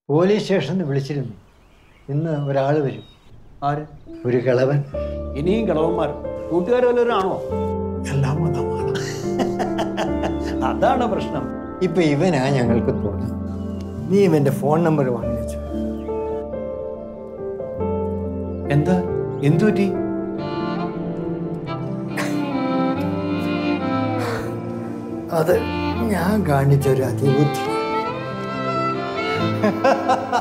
police സ്റ്റേഷനിൽ വിളിച്ചിരുന്നു ഇന്ന് ഒരാൾ വരും ആര് ഒരു കിളവൻ ഇനിയും കിളവന്മാർ കൂട്ടുകാർ വല്ലവരും ആണോ എല്ലാം മതമാണ് അതാണ് പ്രശ്നം ഇപ്പൊ ഇവനാ ഞങ്ങൾക്ക് തോന്നുന്നു നീ ഇവന്റെ ഫോൺ നമ്പർ വാങ്ങി വെച്ചു എന്താ എന്തു പറ്റി അത് ഞാൻ കാണിച്ചൊരു അതിബുദ്ധി